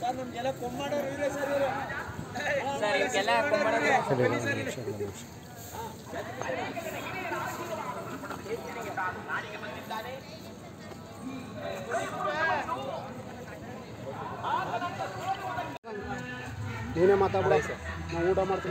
Sir ಇವಕ್ಕೆಲ್ಲ ಕೊಂಬಾಡೋದು ನೀನೇ ಮಾತಾಡ ನಾವು ಊಟ ಮಾಡ್ತೀವಿ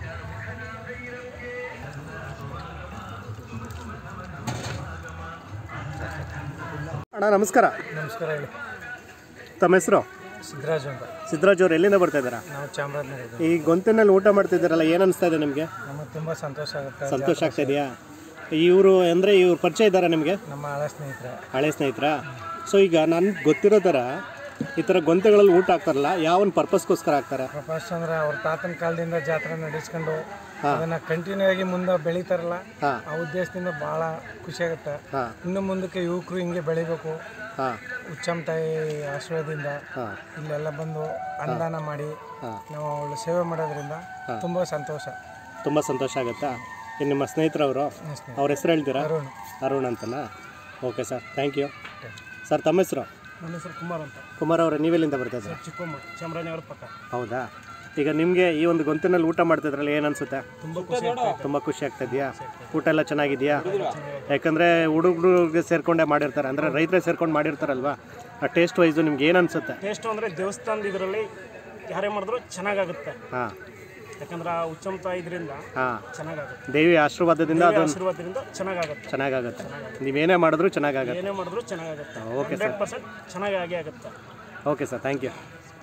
ಅಣ್ಣ ನಮಸ್ಕಾರ ನಮಸ್ಕಾರ ಹೇಳಿ ತಮ್ಮ ಹೆಸರು ಸಿದ್ದರಾಜು ಅಂತ ಸಿದ್ದರಾಜ್ ಅವ್ರು ಎಲ್ಲಿಂದ ಬರ್ತಾ ಇದ್ದೀರಾ ನಾವು ಚಾಮರಾಜನಗರ ಈ ಗೊಂತಿನಲ್ಲಿ ಊಟ ಮಾಡ್ತಿದ್ದೀರಲ್ಲ ಏನು ಅನಿಸ್ತಾ ಇದೆ ನಿಮಗೆ ನಮಗೆ ತುಂಬ ಸಂತೋಷ ಆಗುತ್ತೆ ಸಂತೋಷ ಆಗ್ತಾ ಇದೆಯಾ ಇವರು ಅಂದರೆ ಇವ್ರು ಪರಿಚಯ ಇದ್ದಾರಾ ನಿಮಗೆ ನಮ್ಮ ಹಳೆ ಸ್ನೇಹಿತರೆ ಹಳೆ ಸ್ನೇಹಿತರಾ ಸೊ ಈಗ ನನ್ಗೆ ಗೊತ್ತಿರೋ ಥರ ಈ ಥರ ಗೊಂತೆಗಳಲ್ಲಿ ಊಟ ಹಾಕ್ತಾರಲ್ಲ ಯಾವನ್ ಪರ್ಪಸ್ಗೋಸ್ಕರ ಹಾಕ್ತಾರೆ ಪ್ರಪಂಚ ಅಂದ್ರೆ ಅವ್ರ ತಾತನ ಕಾಲದಿಂದ ಜಾತ್ರೆ ನಡೆಸ್ಕೊಂಡು ಅದನ್ನ ಕಂಟಿನ್ಯೂ ಆಗಿ ಮುಂದೆ ಬೆಳೀತಾರಲ್ಲ ಹಾಂ ಆ ಉದ್ದೇಶದಿಂದ ಭಾಳ ಖುಷಿ ಆಗುತ್ತೆ ಹಾಂ ಇನ್ನು ಮುಂದಕ್ಕೆ ಯುವಕರು ಹಿಂಗೆ ಬೆಳಿಬೇಕು ಹಾಂ ಉಚ್ಚಮ್ ತಾಯಿ ಆಶೀರ್ವಾದದಿಂದ ಹಾಂ ಇಲ್ಲೆಲ್ಲ ಬಂದು ಅನ್ನದಾನ ಮಾಡಿ ಹಾಂ ನಾವು ಅವಳು ಸೇವೆ ಮಾಡೋದ್ರಿಂದ ತುಂಬ ಸಂತೋಷ ತುಂಬ ಸಂತೋಷ ಆಗುತ್ತಾ ಇನ್ನು ನಿಮ್ಮ ಸ್ನೇಹಿತರವರು ಸ್ನೇಹಿತರೆ. ಅವ್ರ ಹೆಸರು ಹೇಳ್ತೀರಾ ಅರುಣ್ ಅರುಣ್ ಅಂತನಾ okay sir thank you sir ತಮ್ಮ ಹೆಸರು ನನ್ನ ಹೆಸರು ಕುಮಾರ್ ಅಂತ ಕುಮಾರ್ ಅವರೇ ನೀವೆಲ್ಲಿಂದ ಬರ್ತಾ ಇದ್ದೀರಾ ಚಿಕ್ಕಮ್ಮ ಚಾಮರಾಜನಗರ ಪಕ್ಕ ಹೌದಾ ಈಗ ನಿಮಗೆ ಈ ಒಂದು ಗೊಂತಿನಲ್ಲಿ ಊಟ ಮಾಡ್ತಿದ್ರಲ್ಲ ಏನು ಅನ್ಸುತ್ತೆ ತುಂಬ ಖುಷಿ ಆಗ್ತೈತೆ ತುಂಬ ಖುಷಿ ಆಗ್ತಾ ಇದೆಯಾ ಊಟ ಎಲ್ಲ ಚೆನ್ನಾಗಿದೆಯಾ ಯಾಕಂದರೆ ಹುಡುಗರಿಗೆ ಸೇರ್ಕೊಂಡೇ ಮಾಡಿರ್ತಾರೆ ಅಂದರೆ ರೈತರೇ ಸೇರ್ಕೊಂಡು ಮಾಡಿರ್ತಾರಲ್ವಾ ಆ ಟೇಸ್ಟ್ ವೈಸು ನಿಮ್ಗೆ ಏನು ಅನ್ಸುತ್ತೆ ಟೇಸ್ಟ್ ಅಂದರೆ ದೇವಸ್ಥಾನದ ಇದರಲ್ಲಿ ಯಾರೇ ಮಾಡಿದ್ರು ಚೆನ್ನಾಗಾಗುತ್ತೆ ಹಾಂ ಯಾಕಂದ್ರೆ ಆ ಉಚ್ಚಮತ ಇದರಿಂದ ಹಾಂ ಚೆನ್ನಾಗಾಗುತ್ತೆ ದೇವಿ ಆಶೀರ್ವಾದದಿಂದ ಅದು ಆಶೀರ್ವಾದದಿಂದ ಚೆನ್ನಾಗಾಗುತ್ತೆ ಚೆನ್ನಾಗಾಗುತ್ತೆ ನೀವೇನೇ ಮಾಡಿದ್ರು ಚೆನ್ನಾಗಾಗುತ್ತೆ ಏನೇ ಮಾಡಿದ್ರು ಚೆನ್ನಾಗಾಗುತ್ತೆ ಓಕೆ ಹಂಡ್ರೆಡ್ ಪರ್ಸೆಂಟ್ ಚೆನ್ನಾಗಿ ಆಗೇ ಆಗುತ್ತೆ okay sir thank you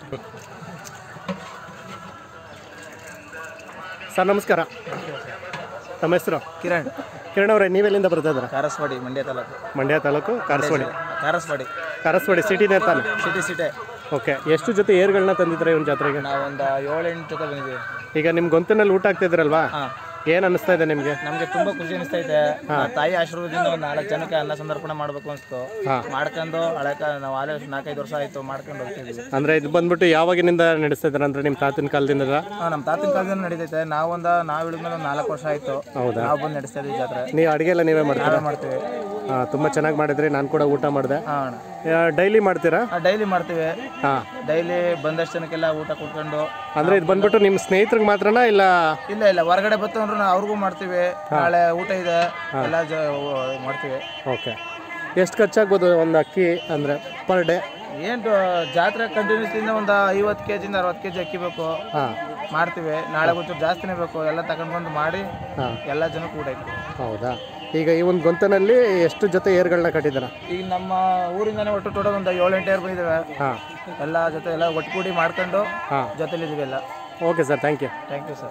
sir ನಮಸ್ಕಾರ ತಮ್ಮ ಹೆಸರು ಕಿರಣ್ ಕಿರಣ್ ಅವರೇ ನೀವೆಲ್ಲಿಂದ ಬರ್ತಾ ಇದ್ದೀರಾ ಕಾರಸ್ವಾಡಿ ಮಂಡ್ಯ ತಾಲೂಕು ಮಂಡ್ಯ ತಾಲೂಕು ಕಾರಸವಾಡಿ ಕಾರಸ್ವಾಡಿ ಕಾರಸವಾಡಿ ಸಿಟಿನೇ ತಾನೆ ಸಿಟಿ ಸಿಟಿ ಓಕೆ ಎಷ್ಟು ಜೊತೆ ಏರ್ಗಳನ್ನ ತಂದಿದ್ರೆ ಇವನ್ ಜಾತ್ರೆಗೆ ನಾವೊಂದು ಏಳೆಂಟು ಜೊತೆ ಬಂದಿದ್ದೀವಿ ಈಗ ನಿಮ್ಮ ಗೊಂತಿನಲ್ಲಿ ಊಟ ಆಗ್ತಿದ್ರಲ್ವಾ ಹಾಂ ಏನು ಅನ್ನಿಸ್ತಾ ಇದೆ ನಿಮಗೆ ನಮಗೆ ತುಂಬ ಖುಷಿ ಅನಿಸ್ತೈತೆ ಆ ತಾಯಿ ಆಶೀರ್ವಾದದಿಂದ ಒಂದು ನಾಲ್ಕು ಜನಕ್ಕೆ ಅನ್ನ ಸಂದರ್ಪಣೆ ಮಾಡಬೇಕು ಅನಿಸ್ತು ಮಾಡ್ಕೊಂಡು ಹಳೆ ಕಾಲ ನಾವು ಆಲೇ ನಾಲ್ಕೈದು ವರ್ಷ ಆಯಿತು ಮಾಡ್ಕೊಂಡು ಹೋಗ್ತಿದ್ವಿ ಅಂದರೆ ಇದು ಬಂದ್ಬಿಟ್ಟು ಯಾವಾಗಿನಿಂದ ನಡೆಸ್ತಾ ಇದ್ದಾರೆ ಅಂದರೆ ನಿಮ್ಮ ತಾತಿನ ಕಾಲದಿಂದ ಹಾಂ ನಮ್ಮ ತಾತಿನ ಕಾಲದಿಂದ ನಡೀತೈತೆ ನಾವೊಂದು ನಾವು ಇಳಿದ್ಮೇಲೆ ಒಂದು ನಾಲ್ಕು ವರ್ಷ ಆಯಿತು ಹೌದಾ ನಾವು ಬಂದು ನಡೆಸ್ತಾ ಇದ್ವಿ ಜಾತ್ರೆ ನೀವು ಅಡುಗೆ ಎಲ್ಲ ನೀವೇ ಮಾಡ್ತೀರಾ ನಾವೇ ಮಾಡ್ತೀವಿ ಹಾಂ ತುಂಬ ಚೆನ್ನಾಗಿ ಮಾಡಿದ್ರಿ ನಾನು ಕೂಡ ಊಟ ಮಾಡಿದೆ ಹಾಂ ಡೈಲಿ ಮಾಡ್ತೀರಾ ಡೈಲಿ ಮಾಡ್ತೀವಿ ಹಾಂ ಡೈಲಿ ಬಂದಷ್ಟು ಜನಕ್ಕೆಲ್ಲ ಊಟ ಕೊಟ್ಕೊಂಡು ಅಂದರೆ ಇದು ಬಂದ್ಬಿಟ್ಟು ನಿಮ್ಮ ಸ್ನೇಹಿತರಿಗೆ ಮಾತ್ರನಾ ಇಲ್ಲ ಇಲ್ಲ ಇಲ್ಲ ಹೊರಗಡೆ ಬತ್ತು ಅಂದ್ರೆ ನಾವು ಅವ್ರಿಗೂ ಮಾಡ್ತೀವಿ ನಾಳೆ ಊಟ ಇದೆ ಎಲ್ಲ ಜ ಮಾಡ್ತೀವಿ ಓಕೆ ಎಷ್ಟು ಖರ್ಚಾಗ್ಬೋದು ಒಂದು ಅಕ್ಕಿ ಅಂದರೆ ಪರ್ ಡೇ ಏನು ಜಾತ್ರೆ ಕಂಟಿನ್ಯೂಸ್ ಇಂದ ಒಂದು ಐವತ್ತು ಕೆ ಜಿಂದ ಅರವತ್ತು ಕೆ ಜಿ ಅಕ್ಕಿ ಬೇಕು ಹಾಂ ಮಾಡ್ತೀವಿ ನಾಳೆ ಒಂಚೂರು ಜಾಸ್ತಿನೇ ಬೇಕು ಎಲ್ಲ ತಗೊಂಡು ಬಂದು ಮಾಡಿ ಹಾಂ ಎಲ್ಲ ಜನಕ್ಕೆ ಊಟ ಇತ್ತು ಹೌದಾ ಈಗ ಈ ಒಂದು ಗೊಂತನಲ್ಲಿ ಎಷ್ಟು ಜೊತೆ ಏರ್ಗಳನ್ನ ಕಟ್ಟಿದ್ದೀರಾ ಈಗ ನಮ್ಮ ಊರಿಂದನೇ ಒಟ್ಟು ಟೋಟಲ್ ಒಂದು ಏಳು ಎಂಟು ಏರ್ ಬಂದಿದ್ದಾವೆ ಹಾಂ ಎಲ್ಲ ಜೊತೆ ಎಲ್ಲ ಒಟ್ಟುಗೂಡಿ ಮಾಡ್ಕೊಂಡು ಹಾಂ ಜೊತೆಲಿದ್ದೀವಿ ಎಲ್ಲ okay sir thank you thank you sir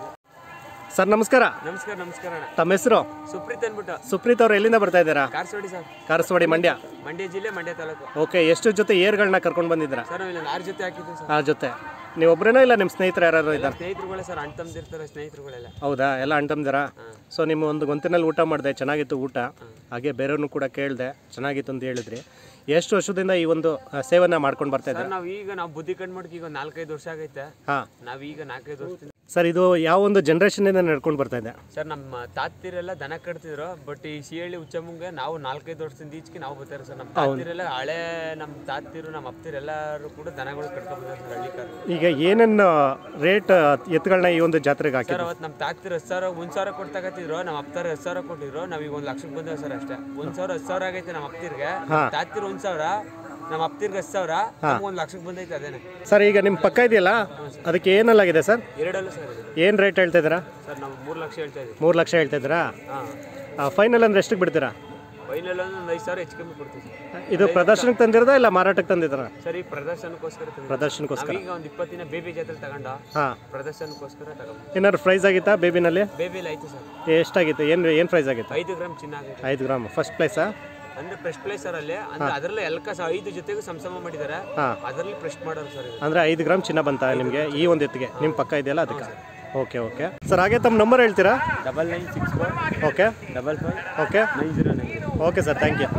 sir ನಮಸ್ಕಾರ ನಮಸ್ಕಾರ ನಮಸ್ಕಾರ ಅಣ್ಣ ತಮ್ಮ ಹೆಸರು ಸುಪ್ರೀತ್ ಅಂದ್ಬಿಟ್ಟು ಸುಪ್ರೀತ್ ಅವ್ರು ಎಲ್ಲಿಂದ ಬರ್ತಾ ಇದ್ದೀರಾ ಕಾರ್ಸೋಡಿ ಸರ್ ಕಾರಸವಾಡಿ ಮಂಡ್ಯ ಮಂಡ್ಯ ಜಿಲ್ಲೆ ಮಂಡ್ಯ ತಾಲೂಕು ಓಕೆ ಎಷ್ಟು ಜೊತೆ ಏರ್ಗಳನ್ನ ಕರ್ಕೊಂಡು ಬಂದಿದ್ದೀರಾ ಸರ್ ನಾವು ಇಲ್ಲಿ ಆರು ಜೊತೆ ಹಾಕಿದ್ದೀವಿ ಸರ್ ಆ ಜೊತೆ ನೀವು ಒಬ್ಬರೇನೋ ಇಲ್ಲ ನಿಮ್ಮ ಸ್ನೇಹಿತರು ಯಾರು ಇದ್ದಾರೆ ಸ್ನೇಹಿತರುಗಳೇ ಸರ್ ಅಣ್ಣ ತಮ್ಮದಿರ್ತಾರೆ ಸ್ನೇಹಿತರುಗಳೆಲ್ಲ ಹೌದಾ ಎಲ್ಲ ಅಂಟಮ್ದಿರಾ ಸೊ ನಿಮ್ಮ ಒಂದು ಗೊಂತಿನಲ್ಲಿ ಊಟ ಮಾಡಿದೆ ಚೆನ್ನಾಗಿತ್ತು ಊಟ ಹಾಗೆ ಬೇರೆಯವ್ರನ್ನೂ ಕೂಡ ಕೇಳಿದೆ ಚೆನ್ನಾಗಿತ್ತು ಅಂತ ಹೇಳಿದ್ರಿ ಎಷ್ಟು ವರ್ಷದಿಂದ ಈ ಒಂದು ಆ, ಸೇವನೆ ಮಾಡ್ಕೊಂಡು ಬರ್ತಾ ಸರ್ ಇದ್ದಾರೆ ನಾವು ಈಗ ನಾವು ಬುದ್ಧಿ ಕಂಡು ಮಾಡ್ಕೊ ಈಗ ಒಂದು ನಾಲ್ಕೈದು ವರ್ಷ ಆಗೈತೆ ಹಾಂ ನಾವೀಗ ನಾಲ್ಕೈದು ವರ್ಷದಿಂದ ಸರ್ ಇದು ಯಾವ ಒಂದು ಜನ್ರೇಷನಿಂದ ನಡ್ಕೊಂಡು ಬರ್ತಾ ಇದೆ ಸರ್ ನಮ್ಮ ತಾತಿರೆಲ್ಲ ದನ ಕಟ್ತಿದ್ರು ಬಟ್ ಈ ಸಿಹಳ್ಳಿ ಉಚ್ಚಮ್ಮಂಗೆ ನಾವು ನಾಲ್ಕೈದು ವರ್ಷದಿಂದ ಈಚೆಗೆ ನಾವು ಬರ್ತಾರೆ ಸರ್ ನಮ್ಮ ತಾತಿರೆಲ್ಲ ಹಳೆ ನಮ್ಮ ತಾತಿರು ನಮ್ಮ ಅಪ್ತಿರು ಎಲ್ಲರೂ ಕೂಡ ದನಗಳು ಕಟ್ಕೊಂಡ್ ಬಂದಾರೆ ಸರ್ ಹಳ್ಳಿಕಾರು ಈಗ ಏನೇನು ರೇಟ್ ಎತ್ತುಗಳನ್ನ ಈ ಒಂದು ಜಾತ್ರೆಗೆ ಸರ್ ಹಾಕಿದ್ರು ಅವತ್ತು ನಮ್ಮ ತಾತಿರು ಹತ್ತು ಸಾವಿರ ಒಂದು ಸಾವಿರ ಕೊಡ್ತಾಕತ್ತಿದ್ರು ನಮ್ಮ ಅಪ್ತಾರ ಹತ್ತು ಸಾವಿರ ಕೊಟ್ಟಿದ್ರು ನಾವೀಗ ಒಂದು ಲಕ್ಷಕ್ಕೆ ಬಂದೇವೆ ಸರ್ ಅಷ್ಟೇ ಒಂದು ಸಾವಿರ ಹತ್ತು ಸಾವಿರ ಆಗೈತೆ ನಮ್ಮ ಅಪ್ತಿರ್ಗೆ ತಾತಿರು ಒಂದು ಸಾವಿರ ನಮ್ಮ ಅಪ್ತಿರ್ಗೆ ಹತ್ತು ಸಾವಿರ ಒಂದು ಲಕ್ಷಕ್ಕೆ ಬಂದೈತೆ ಅದೇನೆ ಸರ್ ಈಗ ನಿಮ್ಮ ಪಕ್ಕ ಇದೆಯಲ್ಲ ಅದಕ್ಕೆ ಏನಲ್ಲಾಗಿದೆ ಸರ್ ಎರಡಲ್ಲೂ ಸರ್ ಇದು. ಏನು ರೇಟ್ ಹೇಳ್ತಾ ಇದ್ದೀರಾ ಸರ್ ನಾವು ಮೂರು ಲಕ್ಷ ಹೇಳ್ತಾ ಇದ್ದೀವಿ ಮೂರು ಲಕ್ಷ ಹೇಳ್ತಾ ಇದ್ದೀರಾ ಹಾಂ ಫೈನಲ್ ಅಂದ್ರೆ ಎಷ್ಟಕ್ಕೆ ಬಿಡ್ತೀರಾ ಫೈನಲ್ ಒಂದು ಐದು ಸಾವಿರ ಹೆಚ್ಚು ಕಮ್ಮಿ ಕೊಡ್ತೀವಿ ಸರ್ ಇದು ಪ್ರದರ್ಶನಕ್ಕೆ ತಂದಿರೋದಾ ಇಲ್ಲ ಮಾರಾಟಕ್ಕೆ ತಂದಿದ್ದೀರಾ ಸರ್ ಈ ಪ್ರದರ್ಶನಕ್ಕೋಸ್ಕರ ತಂದಿದ್ದು. ಪ್ರದರ್ಶನಕ್ಕೋಸ್ಕರ ನಾವೀಗ ಒಂದು ಇಪ್ಪತ್ತು ದಿನ ಬೇಬಿ ಜಾತ್ರೆ ತಗೊಂಡ ಹಾಂ ಪ್ರದರ್ಶನಕ್ಕೋಸ್ಕರ ತಗೊಂಡು ಏನಾದ್ರು ಪ್ರೈಸ್ ಆಗಿತ್ತಾ ಬೇಬಿನಲ್ಲಿ ಬೇಬಿಲಿ ಆಯ್ತು ಸರ್ ಎಷ್ಟಾಗಿತ್ತು ಏನು ಏನು ಪ್ರೈಸ್ ಆಗಿತ್ತು ಐದು ಗ್ರಾಮ್ ಚಿನ್ನ ಆಗೈತೆ ಐದು ಗ್ರಾಮ್ ಫಸ್ಟ್ ಪ್ಲೇಸಾ ಅಂದ್ರೆ ಫಸ್ಟ್ ಪ್ಲೇಸ್ ಸರ್ ಅಲ್ಲಿ ಅಂದ್ರೆ ಅದರಲ್ಲೇ ಎಲ್ಕ ಸ ಐದು ಜೊತೆಗೂ ಸಮಸಮ ಮಾಡಿದ್ದಾರೆ ಹಾಂ ಅದರಲ್ಲಿ ಫಸ್ಟ್ ಮಾಡೋರು ಸರ್ ಇದು ಅಂದರೆ ಐದು ಗ್ರಾಮ್ ಚಿನ್ನ ಬಂತ ನಿಮಗೆ ಈ ಒಂದು ಎತ್ತಿಗೆ ನಿಮ್ಮ ಪಕ್ಕ ಇದೆಯಲ್ಲ ಅದಕ್ಕೆ ಓಕೆ ಓಕೆ ಸರ್ ಹಾಗೆ ತಮ್ಮ ನಂಬರ್ ಹೇಳ್ತೀರಾ double nine six four okay double five okay nine zero nine okay sir thank you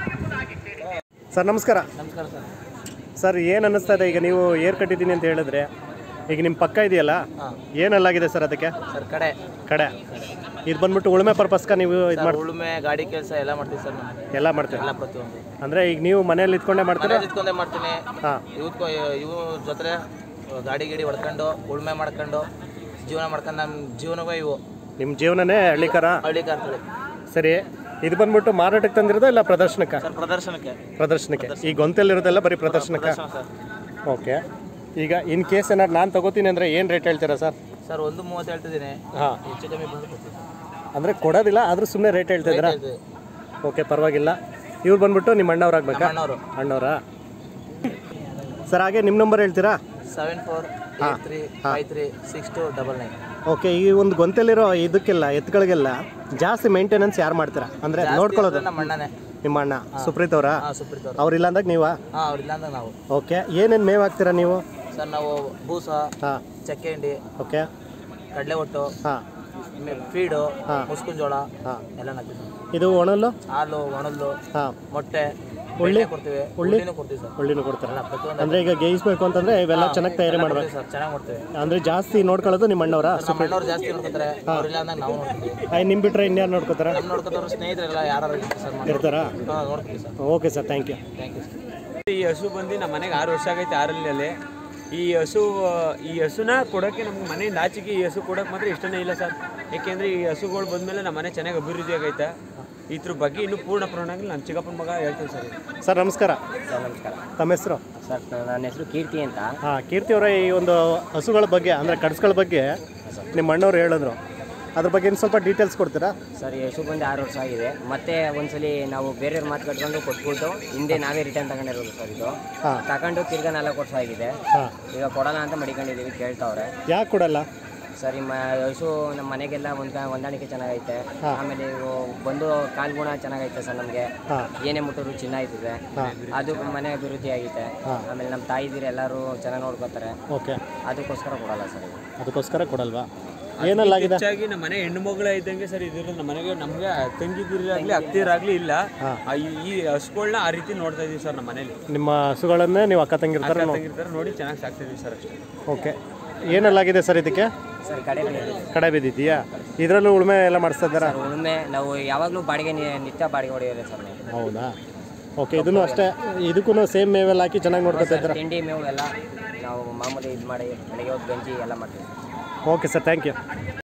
sir ನಮಸ್ಕಾರ ನಮಸ್ಕಾರ ಸರ್ ಸರ್ ಏನು ಅನ್ನಿಸ್ತಾ ಇದೆ ಈಗ ನೀವು ಏರ್ ಕಟ್ಟಿದ್ದೀನಿ ಅಂತ ಹೇಳಿದ್ರೆ ಈಗ ನಿಮ್ಮ ಪಕ್ಕ ಇದೆಯಲ್ಲ ಏನಲ್ಲಾಗಿದೆ ಸರ್ ಅದಕ್ಕೆ ಸರ್ ಕಡೆ ಕಡೆ ಇದು ಬಂದ್ಬಿಟ್ಟು ಉಳುಮೆ ಪರ್ಪಸ್ಕ ನೀವು ಇದು ಮಾಡಿ ಉಳುಮೆ ಗಾಡಿ ಕೆಲಸ ಎಲ್ಲ ಮಾಡ್ತೀವಿ ಸರ್ ನಾನು ಎಲ್ಲ ಮಾಡ್ತೀರಾ ಎಲ್ಲ ಪ್ರತಿಯೊಂದು ಅಂದರೆ ಈಗ ನೀವು ಮನೇಲಿ ಇದ್ಕೊಂಡೇ ಮಾಡ್ತೀರಾ ಮನೇಲಿ ಇದ್ಕೊಂಡೇ ಮಾಡ್ತೀನಿ ಹಾಂ ಇವತ್ತು ಇವು ಜೊತೆ ಗಾಡಿ ಗಿಡಿ ಹೊಡ್ಕೊಂಡು ಉಳುಮೆ ಮಾಡ್ಕೊಂಡು ಜೀವನ ಮಾಡ್ಕೊಂಡು ನಮ್ಮ ಜೀವನವೇ ಇವು ನಿಮ್ಮ ಜೀವನನೇ ಹಳ್ಳಿಕರ ಹಳ್ಳಿ ಕಾರ್ತಾರೆ ಸರಿ ಇದು ಬಂದ್ಬಿಟ್ಟು ಮಾರಾಟಕ್ಕೆ ತಂದಿರೋದು ಇಲ್ಲ ಪ್ರದರ್ಶನಕ್ಕೆ ಸರ್ ಪ್ರದರ್ಶನಕ್ಕೆ ಪ್ರದರ್ಶನಕ್ಕೆ ಈ ಗೊಂತೆಲಿರೋದೆಲ್ಲ ಬರೀ ಪ್ರದರ್ಶನಕ್ಕೆ ಪ್ರದರ್ಶನ ಸರ್ ಓಕೆ ಈಗ ಇನ್ ಕೇಸ್ ಏನಾದ್ರು ನಾನು ತಗೋತೀನಿ ಅಂದರೆ ಏನು ರೇಟ್ ಹೇಳ್ತೀರಾ ಸರ್ ಸರ್ ಒಂದು ಮೂವತ್ತು ಹೇಳ್ತಿದ್ದೀನಿ ಹಾಂ ಹೆಚ್ಚು ಕಮ್ಮಿ ಬಂದು ಕೊಡ್ತೀನಿ ಅಂದರೆ ಕೊಡೋದಿಲ್ಲ ಆದರೂ ಸುಮ್ಮನೆ ರೇಟ್ ಹೇಳ್ತಿದ್ದೀರಾ ಓಕೆ ಪರವಾಗಿಲ್ಲ ಇವ್ರು ಬಂದ್ಬಿಟ್ಟು ನಿಮ್ಮ ಅಣ್ಣವ್ರಾಗಬೇಕಾ ಅಣ್ಣವರು ಅಣ್ಣವರಾ ಸರ್ ಹಾಗೆ ನಿಮ್ಮ ನಂಬರ್ ಹೇಳ್ತೀರಾ seven four eight three five three six two double nine okay ಈ ಒಂದು ಗೊಂತೆಲಿರೋ ಇದಕ್ಕೆಲ್ಲ ಎತ್ತುಗಳಿಗೆಲ್ಲ ಜಾಸ್ತಿ ಮೇಂಟೆನೆನ್ಸ್ ಯಾರು ಮಾಡ್ತೀರಾ ಅಂದರೆ ನೋಡ್ಕೊಳ್ಳೋದು ನಮ್ಮ ಅಣ್ಣನೇ ನಿಮ್ಮ ಅಣ್ಣ ಸುಪ್ರೀತ್ ಅವರಾ ಹಾಂ ಸುಪ್ರೀತ್ ಅವರು ಅವ್ರಿಲ್ಲ ಅಂದಾಗ ನೀವಾ ಹಾಂ ಅವ್ರಿಲ್ಲ ಅಂದಾಗ ನಾವು ಓಕೆ ಏನೇನು ಮೇವು ಹಾಕ್ತೀರಾ ನೀವು ಸರ್ ನಾವು ಬೂಸ ಹಾಂ ಚಕ್ಕೆ ಹಿಂಡಿ ಓಕೆ ಕಡಲೆ ಒಟ್ಟು ಹಾಂ ಫೀಡು ಹಾ. ಮುಸ್ಕಿನ ಜೋಳ ಹಾಂ ಎಲ್ಲ ಹಾಕ್ತೀವಿ ಸರ್ ಇದು ಒಣಲ್ಲು ಹಾಲು ಒಣಲ್ಲು ಹಾಂ ಮೊಟ್ಟೆ ಉಳ್ಳಿ? ಬೆಣ್ಣೆ ಕೊಡ್ತೀವಿ ಉಳ್ಳಿನೂ ಕೊಡ್ತೀವಿ ಸರ್ ಒಳ್ಳಿನೂ ಕೊಡ್ತಾರಲ್ಲ ಎಲ್ಲ ಪ್ರತಿಯೊಂದು ಅಂದರೆ ಈಗ ಗೇಯಿಸ್ಬೇಕು ಅಂತಂದರೆ ಇವೆಲ್ಲ ಚೆನ್ನಾಗಿ ತಯಾರಿ ಎಲ್ಲ ಮಾಡ್ಬೇಕು ಕೊಡ್ತೀವಿ ಸರ್ ಚೆನ್ನಾಗಿ ಮಾಡ್ತೀವಿ ಅಂದರೆ ಜಾಸ್ತಿ ನೋಡ್ಕೊಳ್ಳೋದು ನಿಮ್ಮ ಅಣ್ಣವರ ನಮ್ಮ ಅಣ್ಣವ್ರು ಜಾಸ್ತಿ ನೋಡ್ಕೊತಾರೆ ಅವ್ರಿಲ್ಲ ಅಂದಾಗ ನಾವು ನೋಡ್ತೀವಿ ಆಯ್ ನಿಮ್ಮ ಬಿಟ್ರೆ ಇನ್ಯಾರು ನೋಡ್ಕೋತಾರ ನಮ್ಮ ನೋಡ್ಕೊತವ್ರು ಸ್ನೇಹಿತರೆಲ್ಲ ಯಾರು ಇರ್ತಾರೆ ಸರ್ ಮಾಡಿ ಇರ್ತಾರಾ ಹಾಂ ನೋಡ್ತೀವಿ sir okay sir thank you thank you sir ಈ ಹಸು ಬಂದು ನಮ್ಮ ಮನೆಗೆ ಆರು ವರ್ಷ ಆಗೈತೆ ಆರಲ್ಲಿ ಈ ಹಸು ಈ ಹಸುನ ಕೊಡೋಕ್ಕೆ ನಮ್ಗೆ ಮನೆಯಿಂದ ಆಚೆಗೆ ಈ ಹಸು ಕೊಡೋಕೆ ಮಾತ್ರ ಇಷ್ಟನೇ ಇಲ್ಲ ಸರ್ ಯಾಕೆಂದರೆ ಈ ಹಸುಗಳು ಬಂದಮೇಲೆ ನಮ್ಮ ಮನೆ ಚೆನ್ನಾಗಿ ಅಭಿವೃದ್ಧಿ ಆಗೈತೆ ಇದ್ರ ಬಗ್ಗೆ ಇನ್ನೂ ಪೂರ್ಣ ಪ್ರಮಾಣದಲ್ಲಿ ನಮ್ಮ ಚಿಕ್ಕಪ್ಪನ ಮಗ ಹೇಳ್ತೀನಿ ಸರ್ ಇದು. ಸರ್ ನಮಸ್ಕಾರ ಸರ್ ನಮಸ್ಕಾರ ತಮ್ಮ ಹೆಸರು ಸರ್ ನನ್ನ ಹೆಸರು ಕೀರ್ತಿ ಅಂತ ಹಾಂ ಕೀರ್ತಿ ಅವರ ಈ ಒಂದು ಹಸುಗಳ ಬಗ್ಗೆ ಅಂದರೆ ಕಡ್ಸ್ಗಳ ಬಗ್ಗೆ ನಿಮ್ಮ ಅಣ್ಣವ್ರು ಹೇಳಿದ್ರು ಅದ್ರ ಬಗ್ಗೆ ಇನ್ನು ಸ್ವಲ್ಪ ಡೀಟೇಲ್ಸ್ ಕೊಡ್ತೀರಾ ಸರ್ ಈ ಹಸು ಬಂದು ಆರು ವರ್ಷ ಆಗಿದೆ ಮತ್ತೆ ಒಂದ್ಸಲಿ ನಾವು ಬೇರೆಯವ್ರ ಮಾತು ಕಟ್ಕೊಂಡು ಕೊಟ್ಬಿಟ್ಟು ಹಿಂದೆ ನಾವೇ ರಿಟರ್ನ್ ತಗೊಂಡಿರೋದು ಸರ್ ಇದು ಹಾಂ ತಗೊಂಡು ತಿರ್ಗಾ ನಾಲ್ಕು ವರ್ಷ ಆಗಿದೆ ಹಾಂ ಈಗ ಕೊಡೋಣ ಅಂತ ಮಡಿಕೊಂಡಿದ್ದೀವಿ ಕೇಳ್ತಾವ್ರೆ ಯಾಕೆ ಕೊಡಲ್ಲ ಸರ್ ಈ ಮ ಹಸು ನಮ್ಮ ಮನೆಗೆಲ್ಲ ಒಂದ್ ಹೊಂದಾಣಿಕೆ ಚೆನ್ನಾಗೈತೆ ಹಾ. ಆಮೇಲೆ ಇವು ಬಂದು ಕಾಲ್ಗುಣ ಚೆನ್ನಾಗೈತೆ ಸರ್ ನಮಗೆ ಹಾಂ ಏನೇ ಮುಟ್ಟರು ಚಿನ್ನ ಆಯ್ತದೆ ಅದು ಮನೆ ಅಭಿವೃದ್ಧಿ ಆಗೈತೆ ಹಾ. ಆಮೇಲೆ ನಮ್ಮ ತಾಯಿದಿರು ಎಲ್ಲರೂ ಚೆನ್ನಾಗಿ ನೋಡ್ಕೋತಾರೆ ಓಕೆ ಅದಕ್ಕೋಸ್ಕರ ಕೊಡಲ್ಲ ಸರ್ ಇದು ಅದಕ್ಕೋಸ್ಕರ ಕೊಡಲ್ವಾ ಏನಲ್ಲಾಗಿದೆ ಹೆಚ್ಚಾಗಿ ನಮ್ಮ ಮನೆ ಹೆಣ್ಣು ಮಗಳ ಇದ್ದಂಗೆ ಸರ್ ಇದ್ರ ನಮ್ಮ ಮನೆಗೆ ನಮಗೆ ತಂಗಿದಿರಾಗಲಿ ಅತ್ತಿರಾಗಲಿ ಇಲ್ಲ ಆ ಈ- ಈ ಹಸುಗಳನ್ನ ಆ ರೀತಿ ನೋಡ್ತಾ ಇದೀವಿ ಸರ್ ನಮ್ಮ ಮನೇಲಿ ನಿಮ್ಮ ಹಸುಗಳನ್ನೇ ನೀವು ಅಕ್ಕ ತಂಗಿರ್ತಾರೆ ಅಕ್ಕ ತಂಗಿರ್ತಾರೆ ನೋಡಿ ಚೆನ್ನಾಗಿ ಸಾಕ್ತಿದೀವಿ ಸರ್ ಅಷ್ಟೇ ಓಕೆ ಏನಲ್ಲಾಗಿದೆ ಸರ್ ಇದಕ್ಕೆ ಸರ್ ಕಡೆ ಕಡೆ ಬಿದ್ದಿದೆಯಾ ಇದರಲ್ಲೂ ಉಳುಮೆ ಎಲ್ಲ ಮಾಡಿಸ್ತಾ ಇದ್ದಾರಾ ಸರ್ ಉಳುಮೆ ನಾವು ಯಾವಾಗಲೂ ಬಾಡಿಗೆ ನಿ- ನಿತ್ಯ ಬಾಡಿಗೆ ಹೊಡೆಯೋದೆ ಸರ್ ನಾವು ಹೌದಾ ಓಕೆ ಇದನ್ನು ಅಷ್ಟೇ ಇದಕ್ಕೂ ಸೇಮ್ ಮೇವೆಲ್ಲ ಹಾಕಿ ಚೆನ್ನಾಗಿ ನೋಡ್ಕೊತಾ ಇದ್ದೀರಾ ತಿಂಡಿ ಮೇವು ಎಲ್ಲ ನಾವು ಮಾಮೂಲಿ ಇದು ಮಾಡಿ ಬೆಳಗ್ಗೆ ಹೊತ್ತು ಗಂಜಿ ಎಲ್ಲ ಮಾಡ್ತೀವಿ ಓಕೆ ಸರ್ ಥ್ಯಾಂಕ್ ಯು